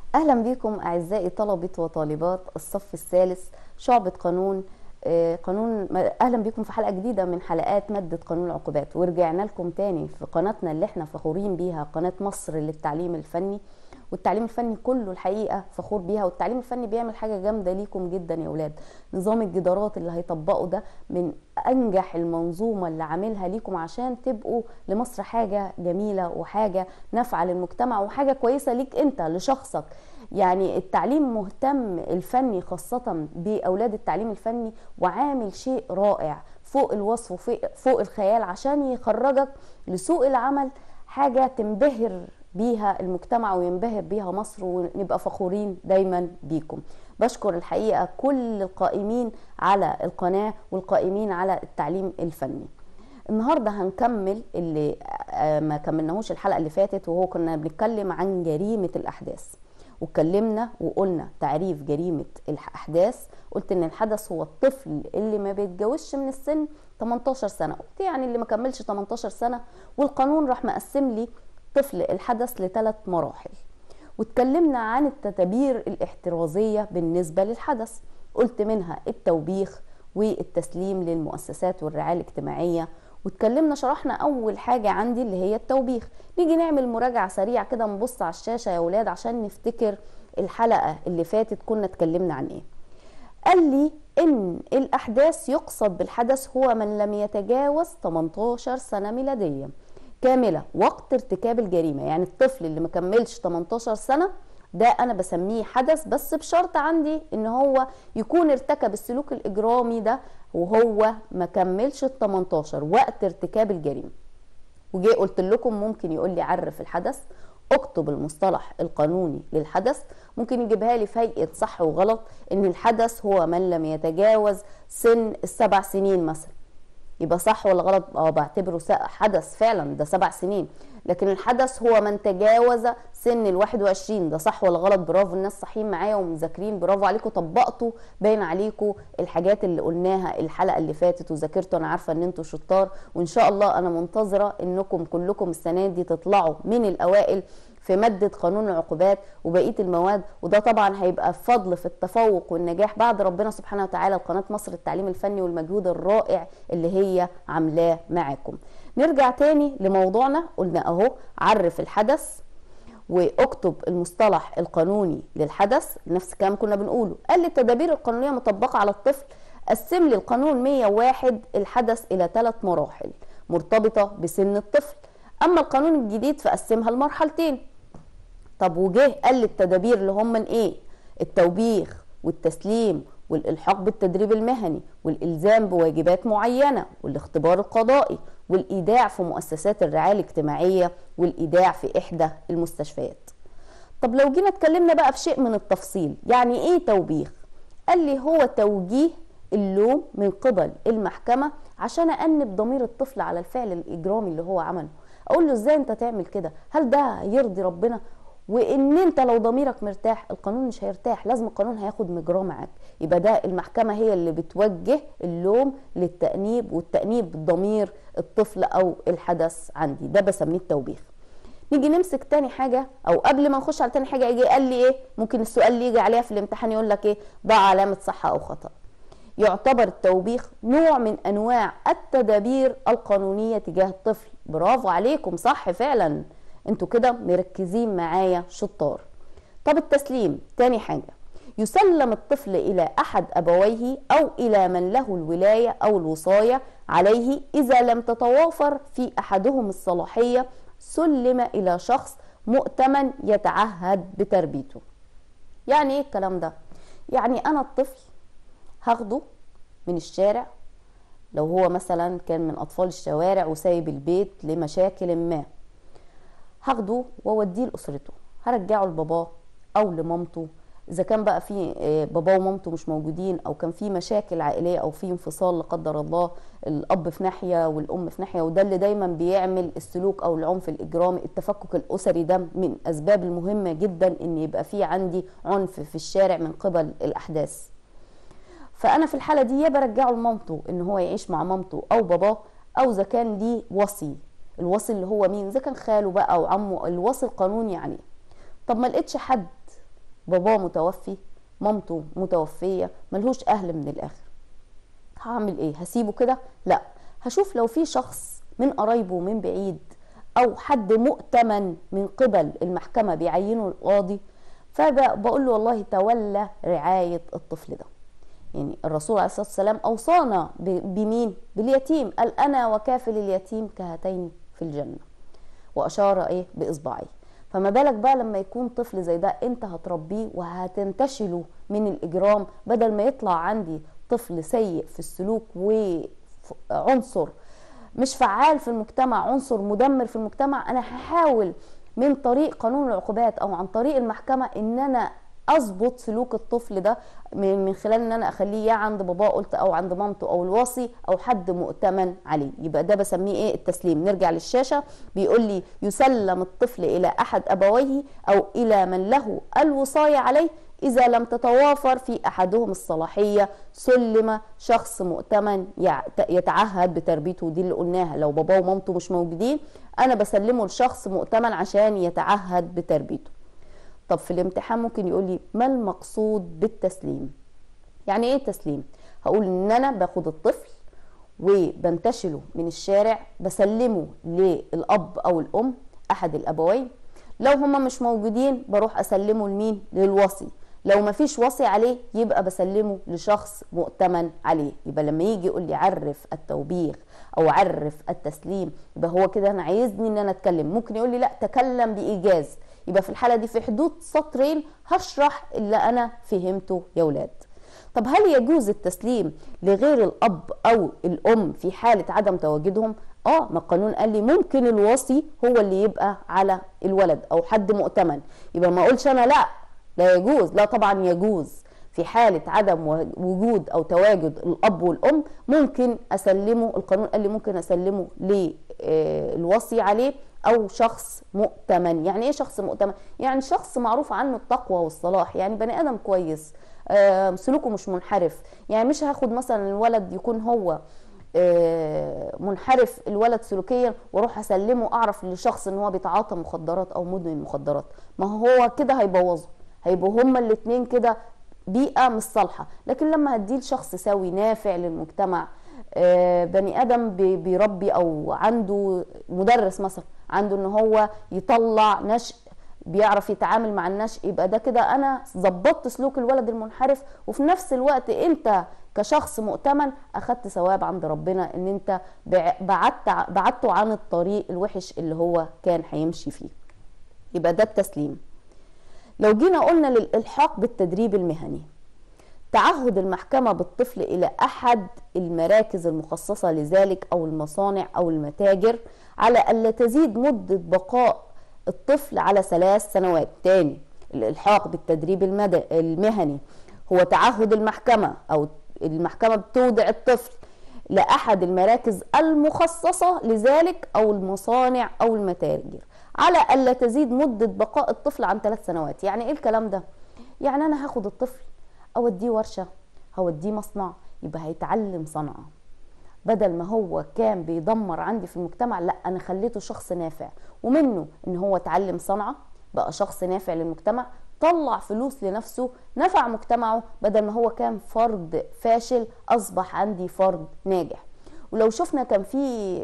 اهلا بكم اعزائي طلبه وطالبات الصف الثالث شعبه قانون آه، قانون اهلا بكم في حلقه جديده من حلقات ماده قانون العقوبات ورجعنا لكم تاني في قناتنا اللي احنا فخورين بيها قناه مصر للتعليم الفني والتعليم الفني كله الحقيقه فخور بيها والتعليم الفني بيعمل حاجه جامده ليكم جدا يا اولاد نظام الجدارات اللي هيطبقه ده من انجح المنظومه اللي عاملها ليكم عشان تبقوا لمصر حاجه جميله وحاجه نافعه للمجتمع وحاجه كويسه ليك انت لشخصك يعني التعليم مهتم الفني خاصة بأولاد التعليم الفني وعامل شيء رائع فوق الوصف وفوق الخيال عشان يخرجك لسوق العمل حاجة تنبهر بيها المجتمع وينبهر بيها مصر ونبقى فخورين دايما بيكم بشكر الحقيقة كل القائمين على القناة والقائمين على التعليم الفني النهاردة هنكمل اللي ما كملناهوش الحلقة اللي فاتت وهو كنا بنتكلم عن جريمة الأحداث واتكلمنا وقلنا تعريف جريمة الأحداث قلت إن الحدث هو الطفل اللي ما بيتجاوزش من السن 18 سنة قلت يعني اللي ما كملش 18 سنة والقانون راح مقسم لي طفل الحدث لثلاث مراحل واتكلمنا عن التدابير الاحترازية بالنسبة للحدث قلت منها التوبيخ والتسليم للمؤسسات والرعاية الاجتماعية واتكلمنا شرحنا اول حاجة عندي اللي هي التوبيخ نيجي نعمل مراجعة سريعة كده نبص على الشاشة يا ولاد عشان نفتكر الحلقة اللي فاتت كنا اتكلمنا عن ايه قال لي ان الاحداث يقصد بالحدث هو من لم يتجاوز 18 سنة ميلادية كاملة وقت ارتكاب الجريمة يعني الطفل اللي مكملش 18 سنة ده انا بسميه حدث بس بشرط عندي ان هو يكون ارتكب السلوك الاجرامي ده وهو ما كملش ال 18 وقت ارتكاب الجريمه وجي قلت لكم ممكن يقول لي عرف الحدث اكتب المصطلح القانوني للحدث ممكن يجيبها لي في هيئه صح وغلط ان الحدث هو من لم يتجاوز سن السبع سنين مثلا يبقى صح ولا غلط اه بعتبره حدث فعلا ده سبع سنين لكن الحدث هو من تجاوز سن ال 21 ده صح ولا غلط برافو الناس صحيين معايا ومذاكرين برافو عليكم طبقتوا باين عليكم الحاجات اللي قلناها الحلقه اللي فاتت وذاكرتوا انا عارفه ان انتوا شطار وان شاء الله انا منتظره انكم كلكم السنه دي تطلعوا من الاوائل في مادة قانون العقوبات وبقية المواد وده طبعا هيبقى فضل في التفوق والنجاح بعد ربنا سبحانه وتعالى لقناة مصر التعليم الفني والمجهود الرائع اللي هي عاملاه معاكم نرجع تاني لموضوعنا قلنا اهو عرف الحدث واكتب المصطلح القانوني للحدث نفس الكلام كنا بنقوله قال لي التدابير القانونيه مطبقه على الطفل قسم لي القانون 101 الحدث الى ثلاث مراحل مرتبطه بسن الطفل اما القانون الجديد فقسمها لمرحلتين طب وجه قال لي التدابير اللي هم من ايه التوبيخ والتسليم والالحاق بالتدريب المهني والالزام بواجبات معينه والاختبار القضائي والايداع في مؤسسات الرعايه الاجتماعيه والايداع في احدى المستشفيات طب لو جينا اتكلمنا بقى بشيء من التفصيل يعني ايه توبيخ قال لي هو توجيه اللوم من قبل المحكمه عشان انب ضمير الطفل على الفعل الاجرامي اللي هو عمله اقول له ازاي انت تعمل كده هل ده يرضي ربنا وان انت لو ضميرك مرتاح القانون مش هيرتاح لازم القانون هياخد مجراه معاك يبقى ده المحكمه هي اللي بتوجه اللوم للتانيب والتانيب ضمير الطفل او الحدث عندي ده بسميه التوبيخ نيجي نمسك تاني حاجة أو قبل ما نخش على تاني حاجة يجي قال لي إيه ممكن السؤال اللي يجي عليها في الامتحان يقول لك إيه ضع علامة صح أو خطأ يعتبر التوبيخ نوع من أنواع التدابير القانونية تجاه الطفل برافو عليكم صح فعلا انتوا كده مركزين معايا شطار طب التسليم تاني حاجة يسلم الطفل إلى أحد أبويه أو إلى من له الولاية أو الوصاية عليه إذا لم تتوافر في أحدهم الصلاحية سلم إلى شخص مؤتمن يتعهد بتربيته يعني إيه الكلام ده؟ يعني أنا الطفل هاخده من الشارع لو هو مثلا كان من أطفال الشوارع وسايب البيت لمشاكل ما هاخده واوديه لاسرته هرجعه لباباه او لمامته اذا كان بقى في باباه ومامته مش موجودين او كان في مشاكل عائليه او في انفصال لا قدر الله الاب في ناحيه والام في ناحيه وده اللي دايما بيعمل السلوك او العنف الاجرامي التفكك الاسري ده من اسباب المهمه جدا ان يبقى في عندي عنف في الشارع من قبل الاحداث فانا في الحاله دي يا برجعه لمامته ان هو يعيش مع مامته او باباه او اذا كان ليه وصي الوصي اللي هو مين اذا كان خاله بقى او عمه الوصي القانوني يعني طب ما لقيتش حد باباه متوفي مامته متوفيه ملهوش اهل من الاخر هعمل ايه هسيبه كده لا هشوف لو في شخص من قرايبه من بعيد او حد مؤتمن من قبل المحكمه بيعينه القاضي فبقول له والله تولى رعايه الطفل ده يعني الرسول عليه الصلاه والسلام اوصانا بمين باليتيم قال انا وكافل اليتيم كهاتين في الجنه واشار ايه باصبعيه فما بالك بقى لما يكون طفل زي ده انت هتربيه وهتنتشله من الاجرام بدل ما يطلع عندي طفل سيء في السلوك وعنصر مش فعال في المجتمع عنصر مدمر في المجتمع انا هحاول من طريق قانون العقوبات او عن طريق المحكمه ان انا اظبط سلوك الطفل ده من خلال ان انا اخليه يا عند باباه قلت او عند مامته او الوصي او حد مؤتمن عليه يبقى ده بسميه ايه التسليم نرجع للشاشه بيقول لي يسلم الطفل الى احد ابويه او الى من له الوصايه عليه إذا لم تتوافر في أحدهم الصلاحية سلم شخص مؤتمن يتعهد بتربيته دي اللي قلناها لو باباه ومامته مش موجودين أنا بسلمه لشخص مؤتمن عشان يتعهد بتربيته طب في الامتحان ممكن يقول لي ما المقصود بالتسليم يعني ايه تسليم هقول ان انا باخد الطفل وبنتشله من الشارع بسلمه للاب او الام احد الابوين لو هما مش موجودين بروح اسلمه لمين للوصي لو ما فيش وصي عليه يبقى بسلمه لشخص مؤتمن عليه يبقى لما يجي يقول لي عرف التوبيخ او عرف التسليم يبقى هو كده انا عايزني ان انا اتكلم ممكن يقول لي لا تكلم بايجاز يبقى في الحاله دي في حدود سطرين هشرح اللي انا فهمته يا ولاد طب هل يجوز التسليم لغير الاب او الام في حاله عدم تواجدهم اه ما القانون قال لي ممكن الوصي هو اللي يبقى على الولد او حد مؤتمن يبقى ما اقولش انا لا لا يجوز لا طبعا يجوز في حالة عدم وجود أو تواجد الأب والأم ممكن أسلمه القانون قال لي ممكن أسلمه للوصي عليه أو شخص مؤتمن يعني إيه شخص مؤتمن؟ يعني شخص معروف عنه التقوى والصلاح يعني بني آدم كويس سلوكه مش منحرف يعني مش هاخد مثلا الولد يكون هو منحرف الولد سلوكيا واروح اسلمه اعرف لشخص ان هو بيتعاطى مخدرات او مدمن مخدرات ما هو كده هيبوظه هيبقوا هما الاثنين كده بيئه مش صالحه لكن لما هديه لشخص سوي نافع للمجتمع بني ادم بيربي او عنده مدرس مثلا عنده ان هو يطلع نشء بيعرف يتعامل مع النشء يبقى ده كده انا ظبطت سلوك الولد المنحرف وفي نفس الوقت انت كشخص مؤتمن اخدت ثواب عند ربنا ان انت بعدت بعدته عن الطريق الوحش اللي هو كان هيمشي فيه يبقى ده التسليم لو جينا قلنا للإلحاق بالتدريب المهني تعهد المحكمة بالطفل إلى أحد المراكز المخصصة لذلك أو المصانع أو المتاجر على ألا تزيد مدة بقاء الطفل على ثلاث سنوات تاني الإلحاق بالتدريب المهني هو تعهد المحكمة أو المحكمة بتودع الطفل لأحد المراكز المخصصة لذلك أو المصانع أو المتاجر على ألا تزيد مدة بقاء الطفل عن ثلاث سنوات يعني إيه الكلام ده؟ يعني أنا هاخد الطفل أوديه ورشة هوديه مصنع يبقى هيتعلم صنعة بدل ما هو كان بيدمر عندي في المجتمع لا أنا خليته شخص نافع ومنه إن هو اتعلم صنعة بقى شخص نافع للمجتمع طلع فلوس لنفسه نفع مجتمعه بدل ما هو كان فرد فاشل أصبح عندي فرد ناجح ولو شفنا كان في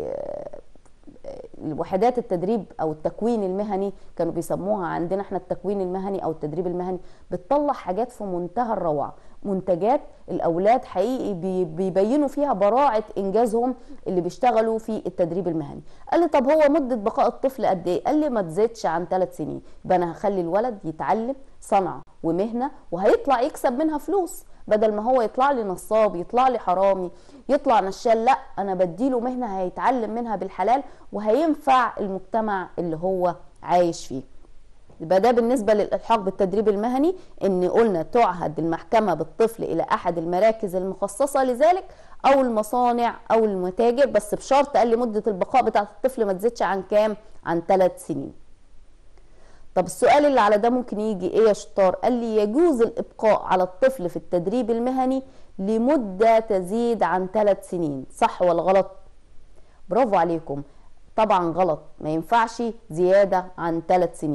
وحدات التدريب او التكوين المهني كانوا بيسموها عندنا احنا التكوين المهني او التدريب المهني بتطلع حاجات في منتهى الروعه منتجات الاولاد حقيقي بيبينوا فيها براعه انجازهم اللي بيشتغلوا في التدريب المهني قال لي طب هو مده بقاء الطفل قد ايه قال لي ما تزيدش عن ثلاث سنين يبقى انا هخلي الولد يتعلم صنعه ومهنه وهيطلع يكسب منها فلوس بدل ما هو يطلع لي نصاب يطلع لي حرامي يطلع نشال لا انا بديله مهنه هيتعلم منها بالحلال وهينفع المجتمع اللي هو عايش فيه يبقى ده بالنسبه للالحاق بالتدريب المهني ان قلنا تعهد المحكمه بالطفل الى احد المراكز المخصصه لذلك او المصانع او المتاجر بس بشرط قال لي مده البقاء بتاعه الطفل ما تزيدش عن كام عن ثلاث سنين طب السؤال اللي على ده ممكن يجي ايه يا شطار قال لي يجوز الابقاء على الطفل في التدريب المهني لمده تزيد عن ثلاث سنين صح ولا غلط برافو عليكم طبعا غلط ما ينفعش زياده عن ثلاث سنين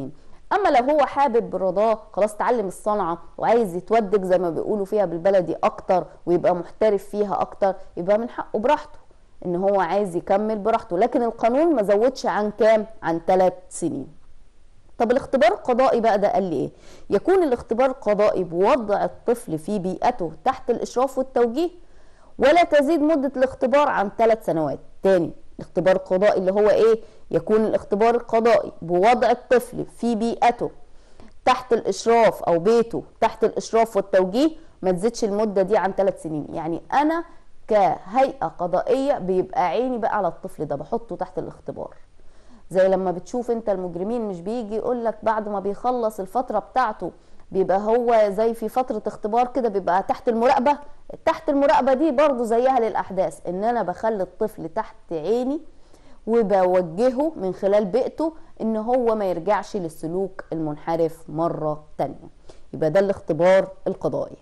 اما لو هو حابب بالرضاه خلاص تعلم الصنعه وعايز يتودج زي ما بيقولوا فيها بالبلدي اكتر ويبقى محترف فيها اكتر يبقى من حقه براحته ان هو عايز يكمل براحته لكن القانون ما زودش عن كام عن ثلاث سنين طب الاختبار القضائي بقى ده قال لي ايه يكون الاختبار القضائي بوضع الطفل في بيئته تحت الاشراف والتوجيه ولا تزيد مدة الاختبار عن ثلاث سنوات تاني الاختبار القضائي اللي هو ايه يكون الاختبار القضائي بوضع الطفل في بيئته تحت الاشراف او بيته تحت الاشراف والتوجيه ما تزيدش المدة دي عن ثلاث سنين يعني انا كهيئة قضائية بيبقى عيني بقى على الطفل ده بحطه تحت الاختبار زي لما بتشوف انت المجرمين مش بيجي يقول لك بعد ما بيخلص الفترة بتاعته بيبقى هو زي في فترة اختبار كده بيبقى تحت المراقبة تحت المراقبة دي برضو زيها للأحداث إن أنا بخلي الطفل تحت عيني وبوجهه من خلال بيئته إن هو ما يرجعش للسلوك المنحرف مرة تانية يبقى ده الاختبار القضائي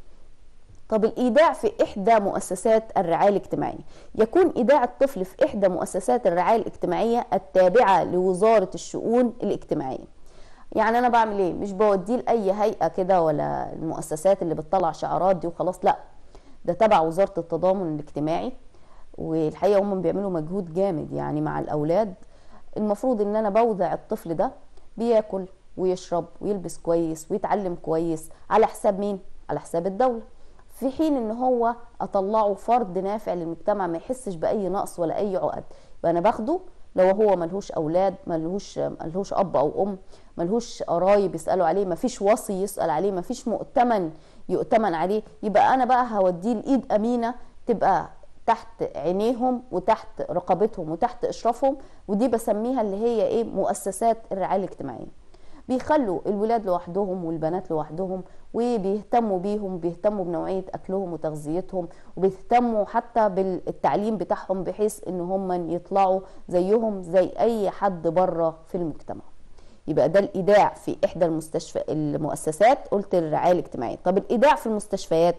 طب الإيداع في إحدى مؤسسات الرعاية الاجتماعية يكون إيداع الطفل في إحدى مؤسسات الرعاية الاجتماعية التابعة لوزارة الشؤون الاجتماعية يعني انا بعمل ايه مش بوديه لاي هيئه كده ولا المؤسسات اللي بتطلع شعارات دي وخلاص لا ده تبع وزاره التضامن الاجتماعي والحقيقه هم بيعملوا مجهود جامد يعني مع الاولاد المفروض ان انا بوضع الطفل ده بياكل ويشرب ويلبس كويس ويتعلم كويس على حساب مين على حساب الدوله في حين ان هو اطلعه فرد نافع للمجتمع ما يحسش باي نقص ولا اي عقد يبقى انا باخده لو هو ملهوش اولاد ملهوش ملهوش اب او ام ملهوش قرايب يسالوا عليه مفيش وصي يسال عليه مفيش مؤتمن يؤتمن عليه يبقى انا بقى هوديه لايد امينه تبقى تحت عينيهم وتحت رقابتهم وتحت اشرافهم ودي بسميها اللي هي ايه مؤسسات الرعايه الاجتماعيه بيخلوا الولاد لوحدهم والبنات لوحدهم وبيهتموا بيهم بيهتموا بنوعيه اكلهم وتغذيتهم وبيهتموا حتى بالتعليم بتاعهم بحيث ان هم يطلعوا زيهم زي اي حد بره في المجتمع يبقى ده الايداع في احدى المستشفى المؤسسات قلت الرعايه الاجتماعيه طب الايداع في المستشفيات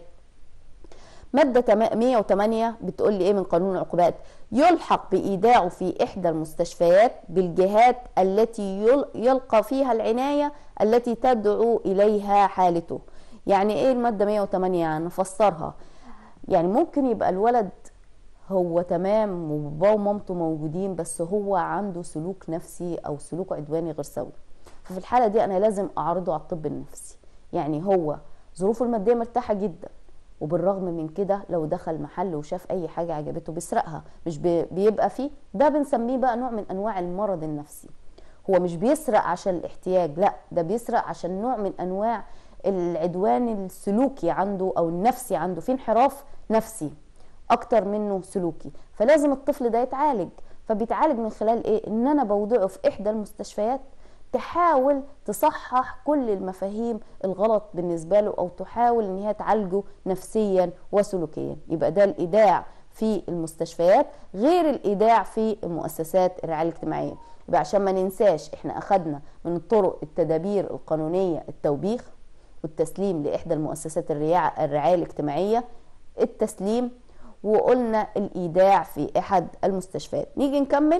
مادة 108 بتقول لي ايه من قانون العقوبات يلحق بإيداعه في إحدى المستشفيات بالجهات التي يلقى فيها العناية التي تدعو إليها حالته يعني ايه المادة 108 نفسرها يعني ممكن يبقى الولد هو تمام وباباه ومامته موجودين بس هو عنده سلوك نفسي او سلوك عدواني غير سوي ففي الحالة دي انا لازم اعرضه على الطب النفسي يعني هو ظروفه المادية مرتاحة جدا وبالرغم من كده لو دخل محل وشاف اي حاجه عجبته بيسرقها مش بيبقى فيه ده بنسميه بقى نوع من انواع المرض النفسي هو مش بيسرق عشان الاحتياج لا ده بيسرق عشان نوع من انواع العدوان السلوكي عنده او النفسي عنده في انحراف نفسي اكتر منه سلوكي فلازم الطفل ده يتعالج فبيتعالج من خلال ايه ان انا بوضعه في احدى المستشفيات تحاول تصحح كل المفاهيم الغلط بالنسبه له او تحاول ان هي تعالجه نفسيا وسلوكيا يبقى ده الايداع في المستشفيات غير الايداع في المؤسسات الرعايه الاجتماعيه يبقى عشان ما ننساش احنا اخذنا من طرق التدابير القانونيه التوبيخ والتسليم لاحدى المؤسسات الرعايه الاجتماعيه التسليم وقلنا الايداع في احد المستشفيات نيجي نكمل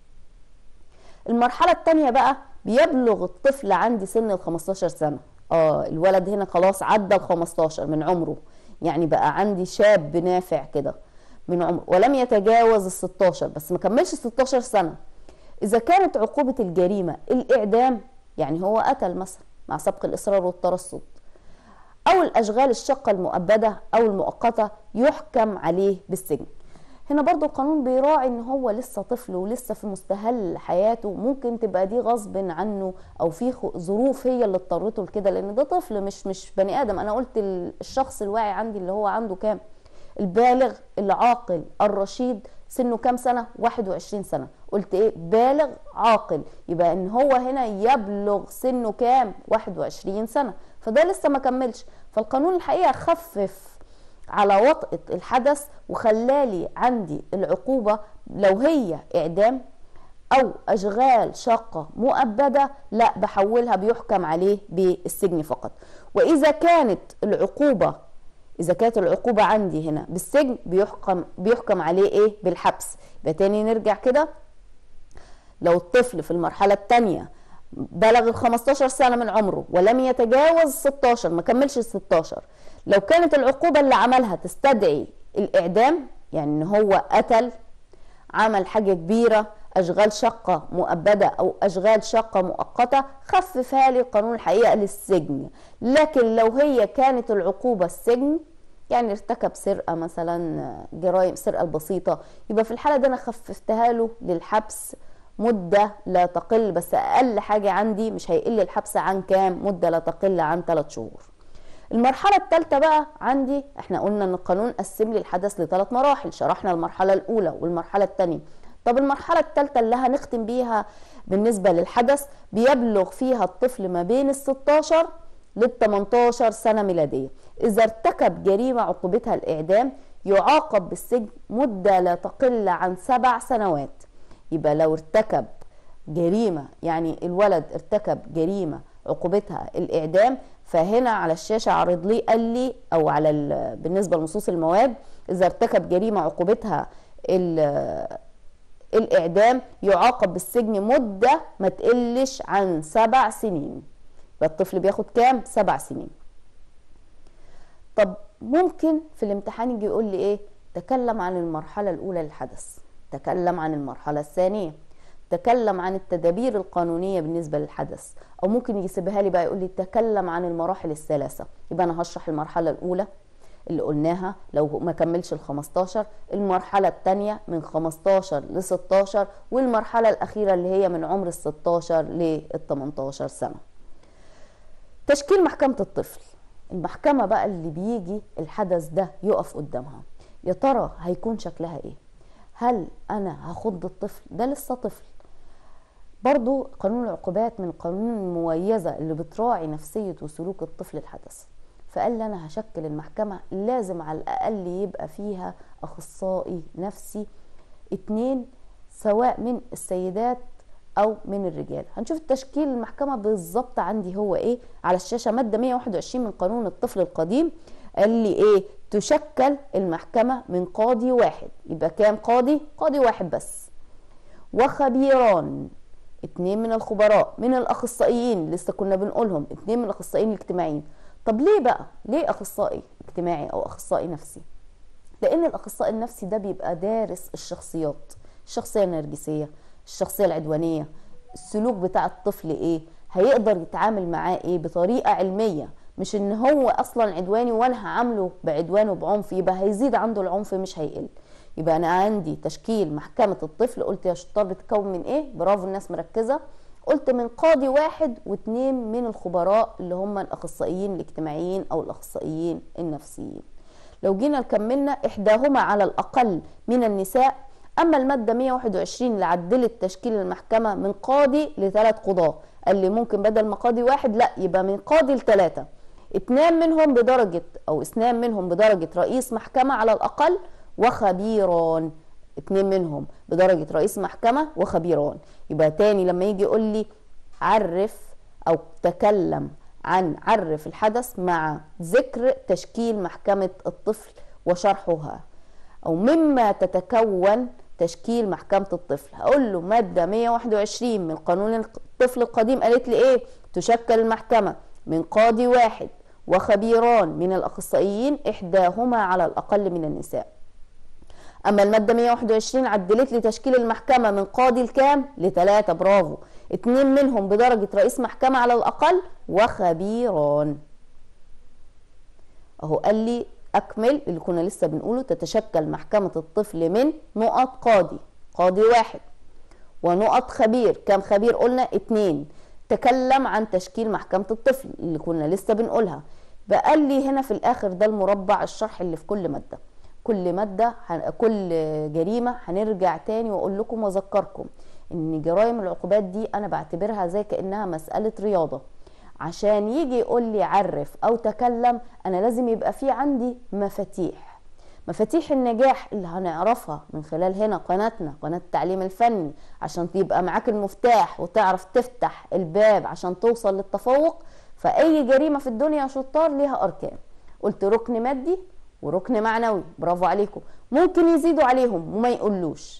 المرحله الثانيه بقى بيبلغ الطفل عندي سن ال 15 سنه اه الولد هنا خلاص عدى ال 15 من عمره يعني بقى عندي شاب نافع كده من عمره ولم يتجاوز ال 16 بس ما كملش 16 سنه اذا كانت عقوبه الجريمه الاعدام يعني هو قتل مثلا مع سبق الاصرار والترصد او الاشغال الشقه المؤبده او المؤقته يحكم عليه بالسجن هنا برضو القانون بيراعي ان هو لسه طفل ولسه في مستهل حياته ممكن تبقى دي غصب عنه او في ظروف هي اللي اضطرته لكده لان ده طفل مش مش بني ادم انا قلت الشخص الواعي عندي اللي هو عنده كام البالغ العاقل الرشيد سنه كام سنة 21 سنة قلت ايه بالغ عاقل يبقى ان هو هنا يبلغ سنه كام 21 سنة فده لسه ما كملش فالقانون الحقيقة خفف على وطأة الحدث وخلالي عندي العقوبة لو هي إعدام أو أشغال شاقة مؤبدة لا بحولها بيحكم عليه بالسجن فقط وإذا كانت العقوبة إذا كانت العقوبة عندي هنا بالسجن بيحكم بيحكم عليه إيه بالحبس يبقى تاني نرجع كده لو الطفل في المرحلة الثانية بلغ ال 15 سنه من عمره ولم يتجاوز 16 ما كملش ال 16 لو كانت العقوبه اللي عملها تستدعي الاعدام يعني ان هو قتل عمل حاجه كبيره اشغال شقه مؤبده او اشغال شقه مؤقته خففها لي قانون الحقيقه للسجن لكن لو هي كانت العقوبه السجن يعني ارتكب سرقه مثلا جرائم سرقه البسيطه يبقى في الحاله دي انا خففتها له للحبس مده لا تقل بس اقل حاجه عندي مش هيقل الحبس عن كام مده لا تقل عن 3 شهور المرحله الثالثه بقى عندي احنا قلنا ان القانون قسم لي الحدث لثلاث مراحل شرحنا المرحله الاولى والمرحله الثانيه طب المرحله الثالثه اللي هنختم بيها بالنسبه للحدث بيبلغ فيها الطفل ما بين ال 16 لل 18 سنه ميلاديه اذا ارتكب جريمه عقوبتها الاعدام يعاقب بالسجن مده لا تقل عن سبع سنوات يبقى لو ارتكب جريمه يعني الولد ارتكب جريمه عقوبتها الاعدام فهنا على الشاشه عرض لي قال لي او على بالنسبه لنصوص المواد اذا ارتكب جريمه عقوبتها الاعدام يعاقب بالسجن مده ما تقلش عن سبع سنين يبقى الطفل بياخد كام سبع سنين طب ممكن في الامتحان يجي يقول لي ايه تكلم عن المرحله الاولى للحدث تكلم عن المرحله الثانيه تكلم عن التدابير القانونيه بالنسبه للحدث او ممكن يسيبها لي بقى يقول لي تكلم عن المراحل الثلاثه يبقى انا هشرح المرحله الاولى اللي قلناها لو ما كملش ال 15 المرحله الثانيه من 15 ل 16 والمرحله الاخيره اللي هي من عمر ال 16 لل 18 سنه تشكيل محكمه الطفل المحكمه بقى اللي بيجي الحدث ده يقف قدامها يا ترى هيكون شكلها ايه هل انا هخض الطفل ده لسه طفل برضو قانون العقوبات من القانون المميزة اللي بتراعي نفسية وسلوك الطفل الحدث فقال لي أنا هشكل المحكمة لازم على الأقل يبقى فيها أخصائي نفسي اتنين سواء من السيدات أو من الرجال هنشوف التشكيل المحكمة بالظبط عندي هو إيه على الشاشة مادة 121 من قانون الطفل القديم قال لي إيه تشكل المحكمة من قاضي واحد يبقى كام قاضي قاضي واحد بس وخبيران اتنين من الخبراء من الاخصائيين لسه كنا بنقولهم اتنين من الاخصائيين الاجتماعيين طب ليه بقى ليه اخصائي اجتماعي او اخصائي نفسي لان الاخصائي النفسي ده بيبقى دارس الشخصيات الشخصيه النرجسيه الشخصيه العدوانيه السلوك بتاع الطفل ايه هيقدر يتعامل معاه ايه بطريقه علميه مش ان هو اصلا عدواني وانا هعامله بعدوان وبعنف يبقى هيزيد عنده العنف مش هيقل يبقى انا عندي تشكيل محكمه الطفل قلت يا شطار بتتكون من ايه برافو الناس مركزه قلت من قاضي واحد واثنين من الخبراء اللي هم الاخصائيين الاجتماعيين او الاخصائيين النفسيين لو جينا كملنا احداهما على الاقل من النساء اما الماده 121 اللي عدلت تشكيل المحكمه من قاضي لثلاث قضاه قال لي ممكن بدل ما قاضي واحد لا يبقى من قاضي لثلاثه اثنان منهم بدرجه او اثنان منهم بدرجه رئيس محكمه على الاقل وخبيران اتنين منهم بدرجة رئيس محكمة وخبيران يبقى تاني لما يجي يقول لي عرف أو تكلم عن عرف الحدث مع ذكر تشكيل محكمة الطفل وشرحها أو مما تتكون تشكيل محكمة الطفل هقول له مادة 121 من قانون الطفل القديم قالت لي ايه تشكل المحكمة من قاضي واحد وخبيران من الأخصائيين إحداهما على الأقل من النساء اما الماده 121 عدلت لي تشكيل المحكمه من قاضي لكام لثلاثه برافو اتنين منهم بدرجه رئيس محكمه على الاقل وخبيران اهو قال لي اكمل اللي كنا لسه بنقوله تتشكل محكمه الطفل من نقط قاضي قاضي واحد ونقط خبير كم خبير قلنا اتنين تكلم عن تشكيل محكمه الطفل اللي كنا لسه بنقولها بقى لي هنا في الاخر ده المربع الشرح اللي في كل ماده كل مادة كل جريمة هنرجع تاني واقول لكم واذكركم ان جرائم العقوبات دي انا بعتبرها زي كانها مسألة رياضة عشان يجي يقول لي عرف او تكلم انا لازم يبقى في عندي مفاتيح مفاتيح النجاح اللي هنعرفها من خلال هنا قناتنا قناة التعليم الفني عشان تبقى معاك المفتاح وتعرف تفتح الباب عشان توصل للتفوق فأي جريمة في الدنيا يا شطار ليها أركان قلت ركن مادي وركن معنوي برافو عليكم ممكن يزيدوا عليهم وما يقولوش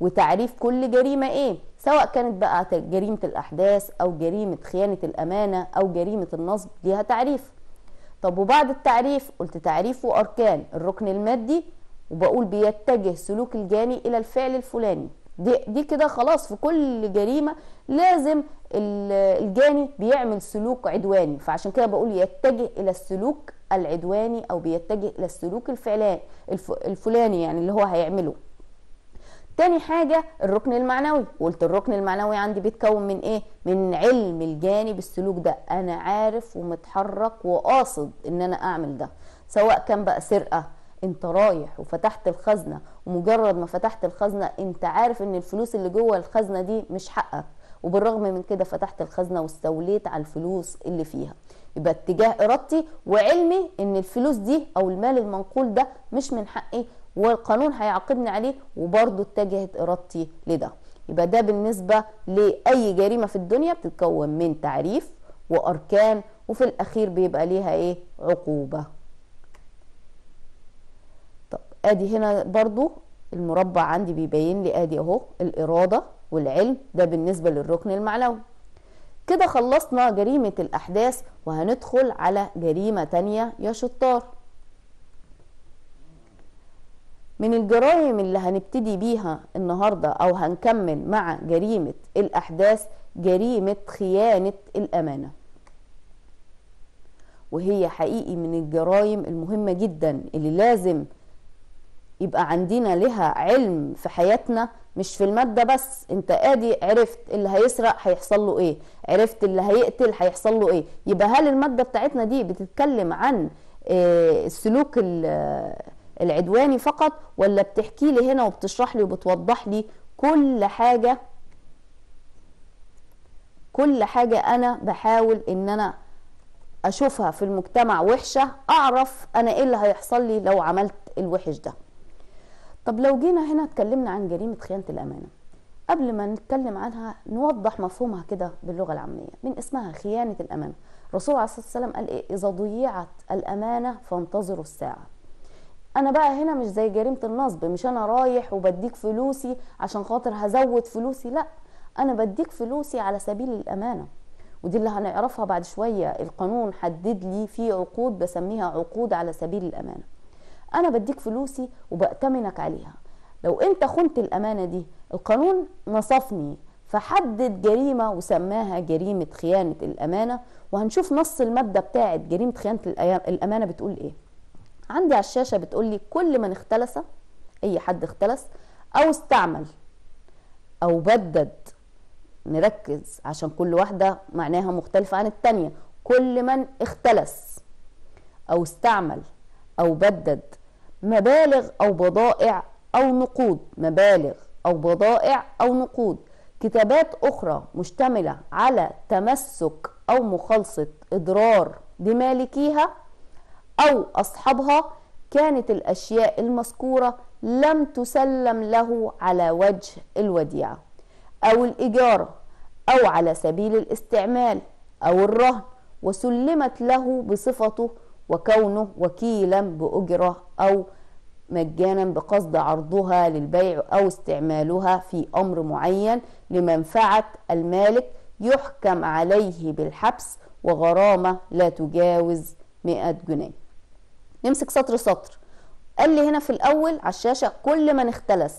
وتعريف كل جريمة ايه سواء كانت بقى جريمة الأحداث أو جريمة خيانة الأمانة أو جريمة النصب ليها تعريف طب وبعد التعريف قلت تعريف وأركان الركن المادي وبقول بيتجه سلوك الجاني إلى الفعل الفلاني دي, دي كده خلاص في كل جريمة لازم الجاني بيعمل سلوك عدواني فعشان كده بقول يتجه إلى السلوك العدواني أو بيتجه إلى السلوك الفعلاني الفلاني يعني اللي هو هيعمله تاني حاجة الركن المعنوي قلت الركن المعنوي عندي بيتكون من ايه من علم الجانب السلوك ده انا عارف ومتحرك وقاصد ان انا اعمل ده سواء كان بقى سرقة انت رايح وفتحت الخزنة ومجرد ما فتحت الخزنة انت عارف ان الفلوس اللي جوه الخزنة دي مش حقك وبالرغم من كده فتحت الخزنة واستوليت على الفلوس اللي فيها يبقى اتجاه ارادتي وعلمي ان الفلوس دي او المال المنقول ده مش من حقي والقانون هيعاقبني عليه وبرضه اتجهت ارادتي لده يبقى ده بالنسبه لاي جريمه في الدنيا بتتكون من تعريف واركان وفي الاخير بيبقى ليها ايه عقوبه طب ادي هنا برضو المربع عندي بيبين لي ادي اهو الاراده والعلم ده بالنسبه للركن المعنوي كده خلصنا جريمه الاحداث وهندخل على جريمه تانية يا شطار من الجرائم اللي هنبتدي بيها النهارده او هنكمل مع جريمه الاحداث جريمه خيانه الامانه وهي حقيقي من الجرائم المهمه جدا اللي لازم يبقى عندنا لها علم في حياتنا مش في المادة بس انت ادي عرفت اللي هيسرق هيحصل له ايه عرفت اللي هيقتل هيحصل له ايه يبقى هل المادة بتاعتنا دي بتتكلم عن آه، السلوك العدواني فقط ولا بتحكي لي هنا وبتشرح لي وبتوضح لي كل حاجة كل حاجة أنا بحاول إن أنا أشوفها في المجتمع وحشة أعرف أنا إيه اللي هيحصل لي لو عملت الوحش ده طب لو جينا هنا اتكلمنا عن جريمة خيانة الأمانة قبل ما نتكلم عنها نوضح مفهومها كده باللغة العامية من اسمها خيانة الأمانة الرسول عليه الصلاة والسلام قال إيه إذا ضيعت الأمانة فانتظروا الساعة انا بقى هنا مش زي جريمه النصب مش انا رايح وبديك فلوسي عشان خاطر هزود فلوسي لا انا بديك فلوسي على سبيل الامانه ودي اللي هنعرفها بعد شويه القانون حدد لي في عقود بسميها عقود على سبيل الامانه انا بديك فلوسي وبأتمنك عليها لو انت خنت الامانه دي القانون نصفني فحدد جريمه وسماها جريمه خيانه الامانه وهنشوف نص الماده بتاعه جريمه خيانه الامانه بتقول ايه عندي على الشاشه بتقول لي كل من اختلس اي حد اختلس او استعمل او بدد نركز عشان كل واحده معناها مختلفه عن الثانيه كل من اختلس او استعمل او بدد مبالغ او بضائع او نقود مبالغ او بضائع او نقود كتابات اخرى مشتمله على تمسك او مخالصه اضرار بمالكيها أو أصحابها كانت الأشياء المذكورة لم تسلم له على وجه الوديعة أو الإجارة أو على سبيل الاستعمال أو الرهن وسلمت له بصفته وكونه وكيلا بأجرة أو مجانا بقصد عرضها للبيع أو استعمالها في أمر معين لمنفعة المالك يحكم عليه بالحبس وغرامة لا تجاوز 100 جنيه نمسك سطر سطر قال لي هنا في الاول على الشاشه كل من اختلس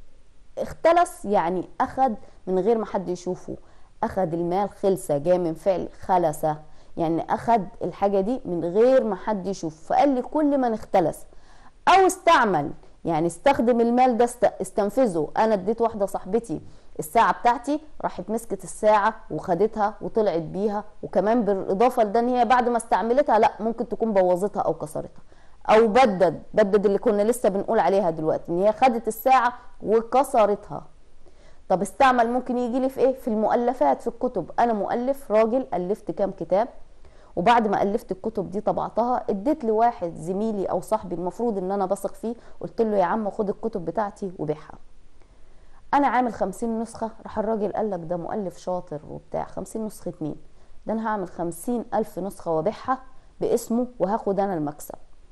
اختلس يعني اخد من غير ما حد يشوفه اخد المال خلسه جاي من فعل خلس يعني اخد الحاجه دي من غير ما حد يشوف فقال لي كل من اختلس او استعمل يعني استخدم المال ده استنفذه انا اديت واحده صاحبتي الساعه بتاعتي راحت مسكت الساعه وخدتها وطلعت بيها وكمان بالاضافه لده ان هي بعد ما استعملتها لا ممكن تكون بوظتها او كسرتها او بدد بدد اللي كنا لسه بنقول عليها دلوقتي ان هي خدت الساعه وكسرتها طب استعمل ممكن يجي لي في ايه في المؤلفات في الكتب انا مؤلف راجل الفت كام كتاب وبعد ما الفت الكتب دي طبعتها اديت لواحد زميلي او صاحبي المفروض ان انا بثق فيه قلت له يا عم خد الكتب بتاعتي وبيعها انا عامل خمسين نسخة راح الراجل قال لك ده مؤلف شاطر وبتاع خمسين نسخة مين ده انا هعمل خمسين الف نسخة وبيعها باسمه وهاخد انا المكسب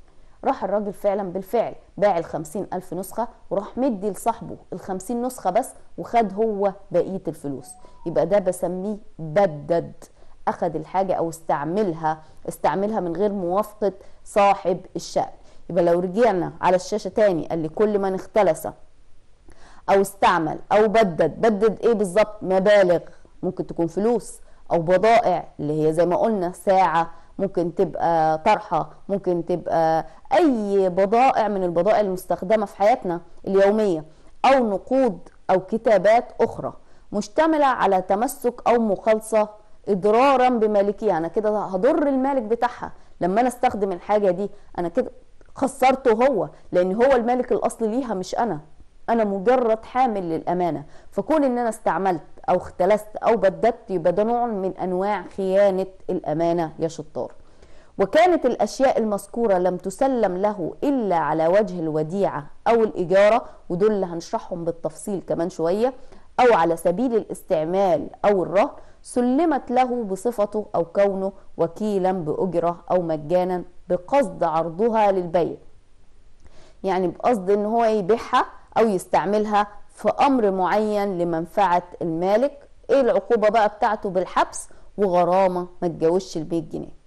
راح الراجل فعلا بالفعل باع الخمسين ألف نسخة وراح مدي لصاحبه الخمسين نسخة بس وخد هو بقية الفلوس يبقى ده بسميه بدد أخد الحاجة أو استعملها استعملها من غير موافقة صاحب الشأن يبقى لو رجعنا على الشاشة تاني قال لي كل من اختلس أو استعمل أو بدد بدد إيه بالظبط مبالغ ممكن تكون فلوس أو بضائع اللي هي زي ما قلنا ساعة ممكن تبقى طرحة ممكن تبقى أي بضائع من البضائع المستخدمة في حياتنا اليومية أو نقود أو كتابات أخرى مشتملة على تمسك أو مخالصة إضرارا بمالكيها أنا كده هضر المالك بتاعها لما أنا استخدم الحاجة دي أنا كده خسرته هو لأن هو المالك الأصلي ليها مش أنا أنا مجرد حامل للأمانة فكون إن أنا استعملت او اختلست او بددت يبقى ده نوع من انواع خيانه الامانه يا شطار وكانت الاشياء المذكوره لم تسلم له الا على وجه الوديعه او الاجاره ودول اللي هنشرحهم بالتفصيل كمان شويه او على سبيل الاستعمال او الرهن سلمت له بصفته او كونه وكيلا باجره او مجانا بقصد عرضها للبيع يعني بقصد ان هو يبيعها او يستعملها في امر معين لمنفعه المالك ايه العقوبه بقى بتاعته بالحبس وغرامه ما تجاوزش ال 100 جنيه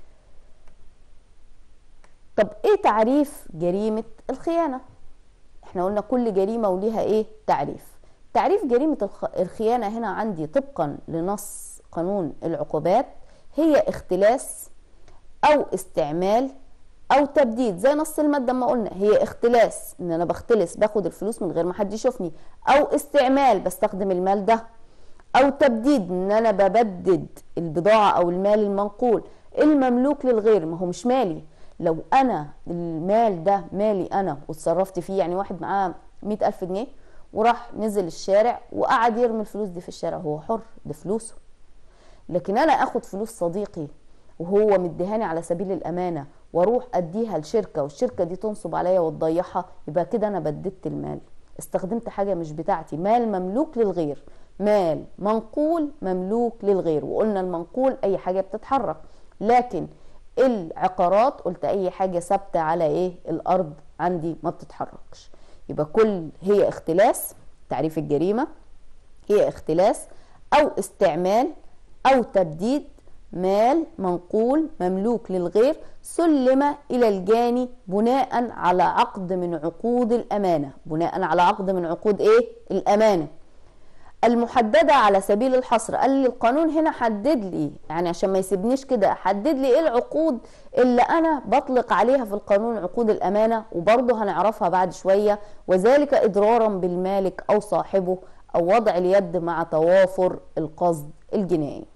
طب ايه تعريف جريمه الخيانه احنا قلنا كل جريمه وليها ايه تعريف تعريف جريمه الخيانه هنا عندي طبقا لنص قانون العقوبات هي اختلاس او استعمال او تبديد زي نص الماده ما قلنا هي اختلاس ان انا بختلس باخد الفلوس من غير ما حد يشوفني او استعمال بستخدم المال ده او تبديد ان انا ببدد البضاعه او المال المنقول المملوك للغير ما هو مش مالي لو انا المال ده مالي انا وتصرفت فيه يعني واحد معاه مئة ألف جنيه وراح نزل الشارع وقعد يرمي الفلوس دي في الشارع هو حر ده فلوسه لكن انا اخد فلوس صديقي وهو مديهاني على سبيل الامانه واروح اديها لشركه والشركه دي تنصب عليا وتضيعها يبقى كده انا بددت المال استخدمت حاجه مش بتاعتي مال مملوك للغير مال منقول مملوك للغير وقلنا المنقول اي حاجه بتتحرك لكن العقارات قلت اي حاجه ثابته على ايه الارض عندي ما بتتحركش يبقى كل هي اختلاس تعريف الجريمه هي اختلاس او استعمال او تبديد مال منقول مملوك للغير سلم إلى الجاني بناء على عقد من عقود الأمانة بناء على عقد من عقود إيه؟ الأمانة المحددة على سبيل الحصر قال لي القانون هنا حدد لي يعني عشان ما يسيبنيش كده حدد لي ايه العقود اللي انا بطلق عليها في القانون عقود الامانة وبرضه هنعرفها بعد شوية وذلك اضرارا بالمالك او صاحبه او وضع اليد مع توافر القصد الجنائي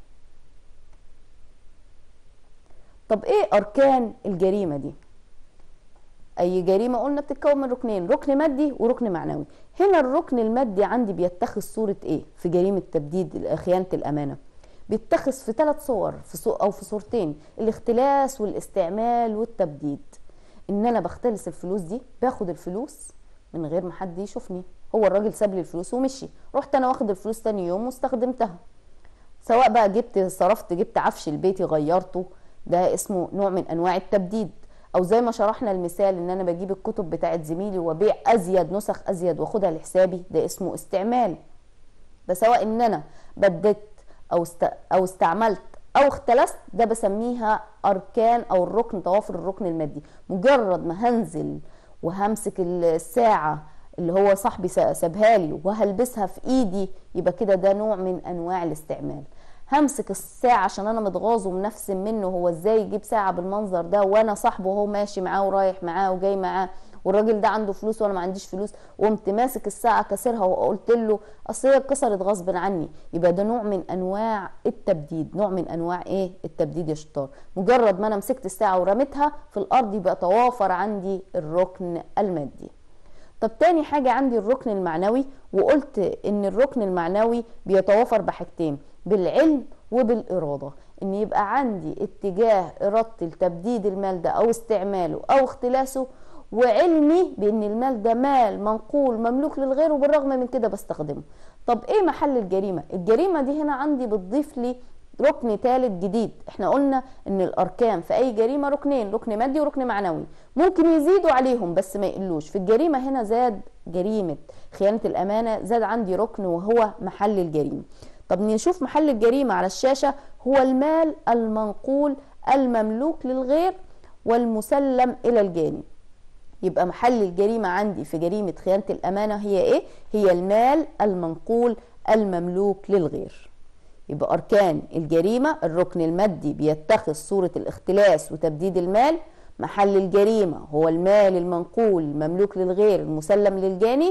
طب ايه اركان الجريمه دي اي جريمه قلنا بتتكون من ركنين ركن مادي وركن معنوي هنا الركن المادي عندي بيتخذ صوره ايه في جريمه تبديد خيانه الامانه بيتخذ في ثلاث صور في صو او في صورتين الاختلاس والاستعمال والتبديد ان انا بختلس الفلوس دي باخد الفلوس من غير ما حد يشوفني هو الراجل ساب لي الفلوس ومشي رحت انا واخد الفلوس تاني يوم واستخدمتها سواء بقى جبت صرفت جبت عفش البيت غيرته ده اسمه نوع من انواع التبديد او زي ما شرحنا المثال ان انا بجيب الكتب بتاعت زميلي وبيع ازيد نسخ ازيد واخدها لحسابي ده اسمه استعمال ده سواء ان انا بددت او است... او استعملت او اختلست ده بسميها اركان او الركن توافر الركن المادي مجرد ما هنزل وهمسك الساعه اللي هو صاحبي سابها لي وهلبسها في ايدي يبقى كده ده نوع من انواع الاستعمال همسك الساعة عشان انا متغاظ ومنفسم منه هو ازاي يجيب ساعة بالمنظر ده وانا صاحبه وهو ماشي معاه ورايح معاه وجاي معاه والراجل ده عنده فلوس وانا ما عنديش فلوس وقمت ماسك الساعة كسرها وقلت له اصل هي اتكسرت غصب عني يبقى ده نوع من انواع التبديد نوع من انواع ايه التبديد يا شطار مجرد ما انا مسكت الساعة ورميتها في الارض يبقى توافر عندي الركن المادي طب تاني حاجة عندي الركن المعنوي وقلت ان الركن المعنوي بيتوافر بحاجتين بالعلم وبالإرادة ان يبقى عندي اتجاه ارادتي لتبديد المال ده او استعماله او اختلاسه وعلمي بان المال ده مال منقول مملوك للغير وبالرغم من كده بستخدمه طب ايه محل الجريمة الجريمة دي هنا عندي بتضيف لي ركن ثالث جديد احنا قلنا ان الاركان في اي جريمه ركنين ركن مادي وركن معنوي ممكن يزيدوا عليهم بس ما يقلوش في الجريمه هنا زاد جريمه خيانه الامانه زاد عندي ركن وهو محل الجريمه طب نشوف محل الجريمه على الشاشه هو المال المنقول المملوك للغير والمسلم الى الجاني يبقى محل الجريمة عندي في جريمة خيانة الأمانة هي إيه؟ هي المال المنقول المملوك للغير يبقى أركان الجريمة الركن المادي بيتخذ صورة الاختلاس وتبديد المال محل الجريمة هو المال المنقول المملوك للغير المسلم للجاني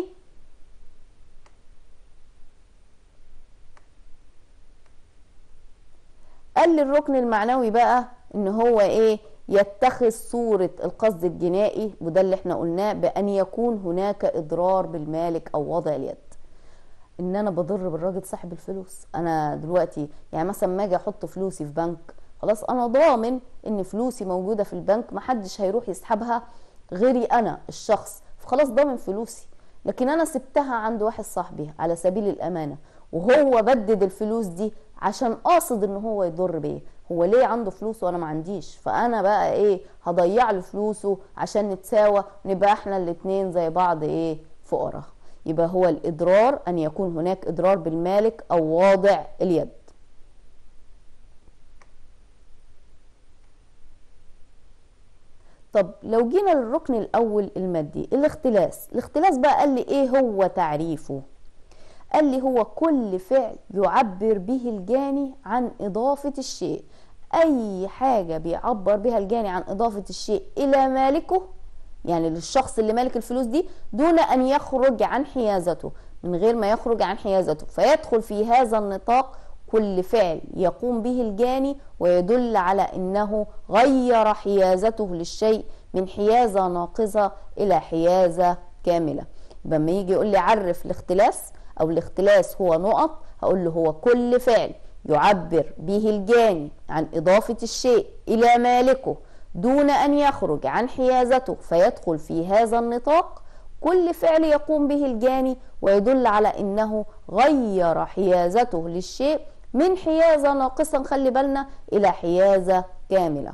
قال لي الركن المعنوي بقى ان هو ايه يتخذ صورة القصد الجنائي وده اللي احنا قلناه بأن يكون هناك إضرار بالمالك أو وضع اليد ان انا بضر بالراجل صاحب الفلوس انا دلوقتي يعني مثلا ما اجي احط فلوسي في بنك خلاص انا ضامن ان فلوسي موجوده في البنك محدش هيروح يسحبها غيري انا الشخص فخلاص ضامن فلوسي لكن انا سبتها عند واحد صاحبي على سبيل الامانه وهو بدد الفلوس دي عشان قاصد ان هو يضر بيا هو ليه عنده فلوس وانا ما عنديش فانا بقى ايه هضيع له فلوسه عشان نتساوى نبقى احنا الاتنين زي بعض ايه فقراء يبقى هو الاضرار ان يكون هناك اضرار بالمالك او واضع اليد طب لو جينا للركن الاول المادي الاختلاس الاختلاس بقى قال لي ايه هو تعريفه قال لي هو كل فعل يعبر به الجاني عن إضافة الشيء أي حاجة بيعبر بها الجاني عن إضافة الشيء إلى مالكه يعني للشخص اللي مالك الفلوس دي دون أن يخرج عن حيازته من غير ما يخرج عن حيازته فيدخل في هذا النطاق كل فعل يقوم به الجاني ويدل على أنه غير حيازته للشيء من حيازة ناقصة إلى حيازة كاملة لما يجي يقول لي عرف الاختلاس او الاختلاس هو نقط هقول له هو كل فعل يعبر به الجاني عن اضافه الشيء الى مالكه دون ان يخرج عن حيازته فيدخل في هذا النطاق كل فعل يقوم به الجاني ويدل على انه غير حيازته للشيء من حيازه ناقصه خلي بالنا الى حيازه كامله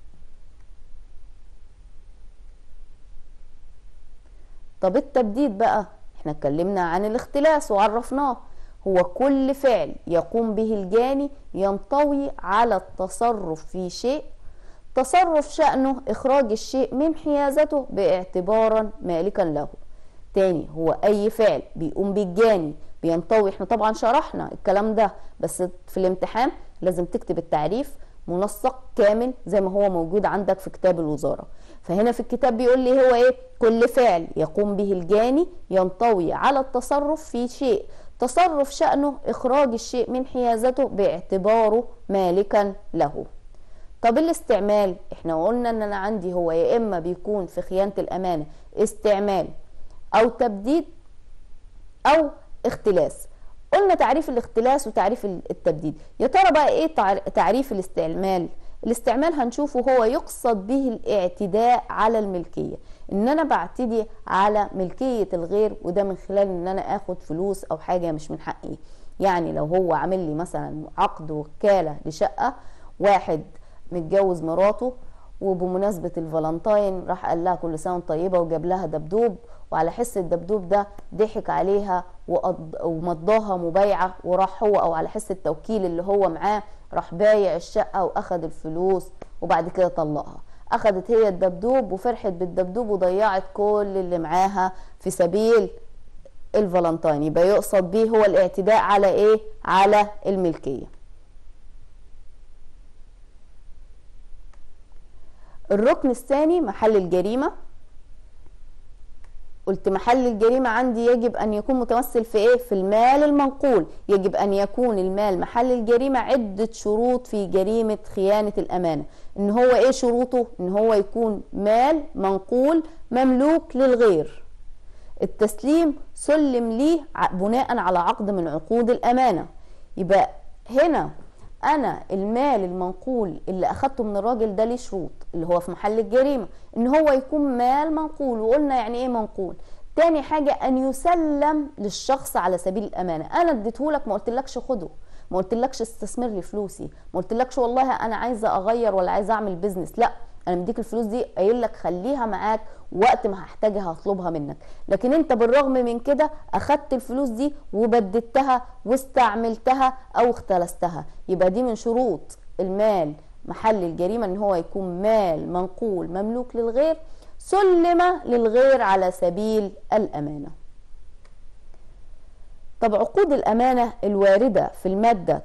طب التبديد بقى احنا اتكلمنا عن الاختلاس وعرفناه هو كل فعل يقوم به الجاني ينطوي على التصرف في شيء تصرف شأنه إخراج الشيء من حيازته باعتبارا مالكا له تاني هو أي فعل بيقوم به الجاني بينطوي احنا طبعا شرحنا الكلام ده بس في الامتحان لازم تكتب التعريف منسق كامل زي ما هو موجود عندك في كتاب الوزارة فهنا في الكتاب بيقول لي هو ايه كل فعل يقوم به الجاني ينطوي على التصرف في شيء تصرف شأنه إخراج الشيء من حيازته باعتباره مالكا له طب الاستعمال احنا قلنا ان انا عندي هو يا اما بيكون في خيانة الامانة استعمال او تبديد او اختلاس قلنا تعريف الاختلاس وتعريف التبديد يا ترى بقى ايه تعريف الاستعمال الاستعمال هنشوفه هو يقصد به الاعتداء على الملكية ان انا بعتدي على ملكية الغير وده من خلال ان انا اخد فلوس او حاجة مش من حقي يعني لو هو عامل لي مثلا عقد وكالة لشقة واحد متجوز مراته وبمناسبة الفالنتاين راح قال لها كل سنة طيبة وجاب لها دبدوب وعلى حس الدبدوب ده ضحك عليها ومضاها مبايعة وراح هو او على حس التوكيل اللي هو معاه راح بايع الشقة واخد الفلوس وبعد كده طلقها اخدت هي الدبدوب وفرحت بالدبدوب وضيعت كل اللي معاها في سبيل الفالنتاين يبقى يقصد بيه هو الاعتداء على ايه على الملكيه الركن الثاني محل الجريمه قلت محل الجريمة عندي يجب أن يكون متمثل في إيه؟ في المال المنقول يجب أن يكون المال محل الجريمة عدة شروط في جريمة خيانة الأمانة إن هو إيه شروطه؟ إن هو يكون مال منقول مملوك للغير التسليم سلم ليه بناء على عقد من عقود الأمانة يبقى هنا انا المال المنقول اللي اخدته من الراجل ده ليه شروط اللي هو في محل الجريمه ان هو يكون مال منقول وقلنا يعني ايه منقول تاني حاجه ان يسلم للشخص على سبيل الامانه انا اديته لك ما قلتلكش خده ما قلتلكش استثمر لي فلوسي ما قلتلكش والله انا عايزه اغير ولا عايزه اعمل بيزنس لا انا مديك الفلوس دي قايل لك خليها معاك وقت ما هحتاجها هطلبها منك لكن انت بالرغم من كده اخدت الفلوس دي وبددتها واستعملتها او اختلستها يبقى دي من شروط المال محل الجريمه ان هو يكون مال منقول مملوك للغير سلم للغير على سبيل الامانه طب عقود الامانه الوارده في الماده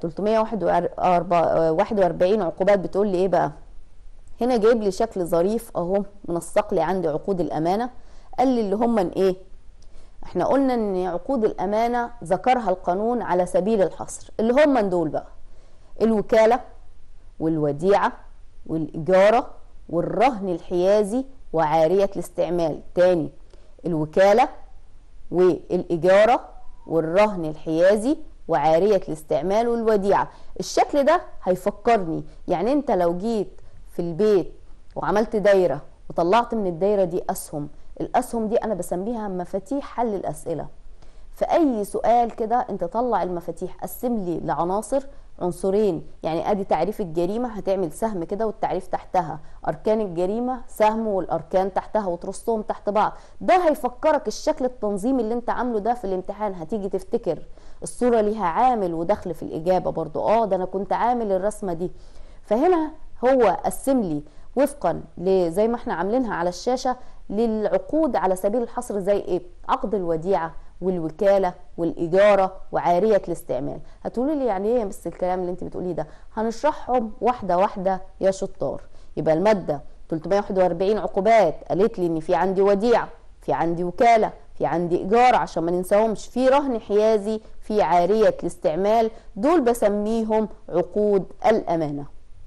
341 عقوبات بتقول لي ايه بقى هنا جايب لي شكل ظريف اهو منسق لي عندي عقود الامانه قال لي اللي هم ايه احنا قلنا ان عقود الامانه ذكرها القانون على سبيل الحصر اللي هم دول بقى الوكاله والوديعه والاجاره والرهن الحيازي وعاريه الاستعمال تاني الوكاله والاجاره والرهن الحيازي وعاريه الاستعمال والوديعه الشكل ده هيفكرني يعني انت لو جيت في البيت وعملت دايره وطلعت من الدايره دي اسهم الاسهم دي انا بسميها مفاتيح حل الاسئله في اي سؤال كده انت طلع المفاتيح قسم لي لعناصر عنصرين يعني ادي تعريف الجريمه هتعمل سهم كده والتعريف تحتها اركان الجريمه سهم والاركان تحتها وترصهم تحت بعض ده هيفكرك الشكل التنظيمي اللي انت عامله ده في الامتحان هتيجي تفتكر الصوره ليها عامل ودخل في الاجابه برضو اه ده انا كنت عامل الرسمه دي فهنا هو قسم لي وفقا زي ما احنا عاملينها على الشاشه للعقود على سبيل الحصر زي ايه عقد الوديعه والوكاله والاجاره وعاريه الاستعمال هتقولي لي يعني ايه بس الكلام اللي انت بتقوليه ده هنشرحهم واحده واحده يا شطار يبقى الماده 341 عقوبات قالت لي ان في عندي وديعه في عندي وكاله في عندي ايجار عشان ما ننساهمش في رهن حيازي في عاريه الاستعمال دول بسميهم عقود الامانه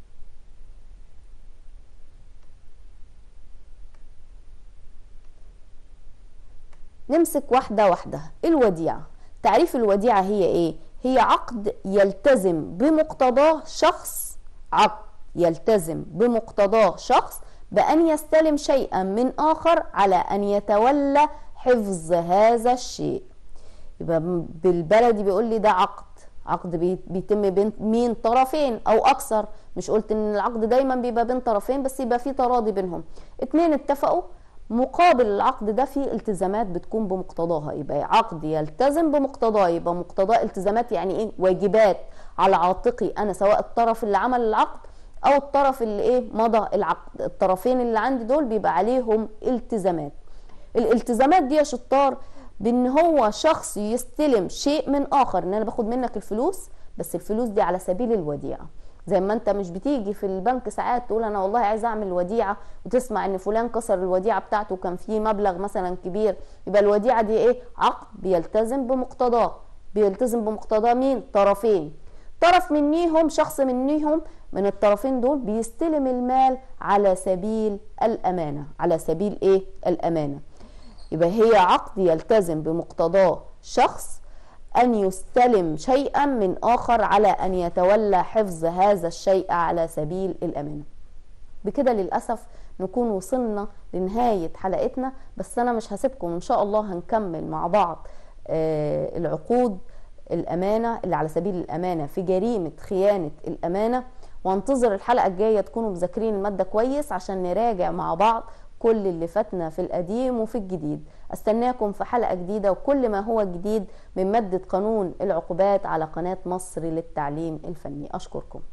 نمسك واحدة واحدة الوديعة تعريف الوديعة هي ايه هي عقد يلتزم بمقتضاه شخص عقد يلتزم بمقتضاه شخص بأن يستلم شيئا من آخر على أن يتولى حفظ هذا الشيء يبقى بالبلدي بيقول لي ده عقد عقد بيتم بين مين طرفين او اكثر مش قلت ان العقد دايما بيبقى بين طرفين بس يبقى في تراضي بينهم اتنين اتفقوا مقابل العقد ده في التزامات بتكون بمقتضاها يبقى عقد يلتزم بمقتضاه يبقى مقتضاه التزامات يعني ايه واجبات على عاتقي انا سواء الطرف اللي عمل العقد او الطرف اللي ايه مضى العقد الطرفين اللي عندي دول بيبقى عليهم التزامات الالتزامات دي يا شطار بان هو شخص يستلم شيء من اخر ان انا باخد منك الفلوس بس الفلوس دي على سبيل الوديعه زي ما انت مش بتيجي في البنك ساعات تقول انا والله عايز اعمل وديعه وتسمع ان فلان كسر الوديعه بتاعته وكان فيه مبلغ مثلا كبير يبقى الوديعه دي ايه عقد بيلتزم بمقتضاه بيلتزم بمقتضاه مين طرفين طرف منيهم شخص منيهم من الطرفين دول بيستلم المال على سبيل الامانه على سبيل ايه الامانه يبقى هي عقد يلتزم بمقتضاه شخص أن يستلم شيئا من آخر على أن يتولى حفظ هذا الشيء على سبيل الأمانة بكده للأسف نكون وصلنا لنهاية حلقتنا بس أنا مش هسيبكم إن شاء الله هنكمل مع بعض آه العقود الأمانة اللي على سبيل الأمانة في جريمة خيانة الأمانة وانتظر الحلقة الجاية تكونوا مذاكرين المادة كويس عشان نراجع مع بعض كل اللي فاتنا في القديم وفي الجديد استناكم في حلقة جديدة وكل ما هو جديد من مادة قانون العقوبات على قناة مصر للتعليم الفني أشكركم